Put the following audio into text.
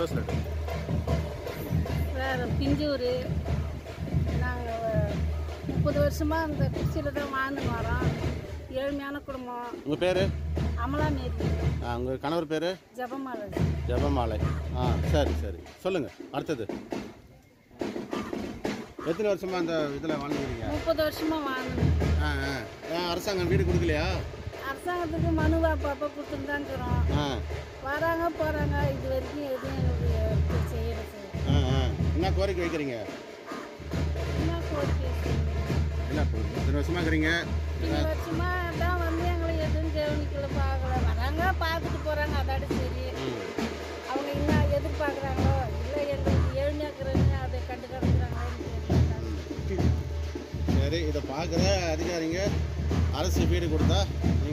close red வேறு பிஞ்சூர் நாங்கள் முப்பது வருஷமாக அந்த குச்சியில் தான் வாழ்ந்துன்னு வரோம் ஏழ்மையான குடும்பம் உங்கள் பேர் அமலா மேரி உங்கள் கணவர் பேர் ஜபமாலை ஜெபமாலை ஆ சரி சரி சொல்லுங்கள் அடுத்தது எத்தனை வருஷமாக அந்த இதில் வாழ்ந்துக்கிறீங்க முப்பது வருஷமாக வாழ்ந்துன்னு ஆ ஆ ஏன் அரசாங்கம் வீடு கொடுக்கலையா அரசாங்கத்துக்கு மனு அப்பப்போ கொடுத்துட்டு தான் இருக்கிறோம் ஆ வராங்க போகிறாங்க இது வரைக்கும் எதுவும் எங்களுக்கு செய்யறது ஆ ஆ என்ன கோரிக்கை வைக்கிறீங்க என்ன கோரிக்கை என்ன இப்போ இத்தனை வருஷமாக இருக்கிறீங்க இத்தனை வருஷமாக தான் வந்து எங்களை எதுவும் கவனிக்கல பார்க்கல வராங்க பார்த்துட்டு போகிறாங்க அதோட சரி ம் அவங்க என்ன எதிர்பார்க்குறாங்களோ இல்லை எங்களுக்கு ஏழ்மையாக்குறவங்க அதை கண்டு கிடக்குறாங்களோன்னு தெரியல சரி இதை பார்க்குற அதிகாரிங்க அரசு வீடு கொடுத்தா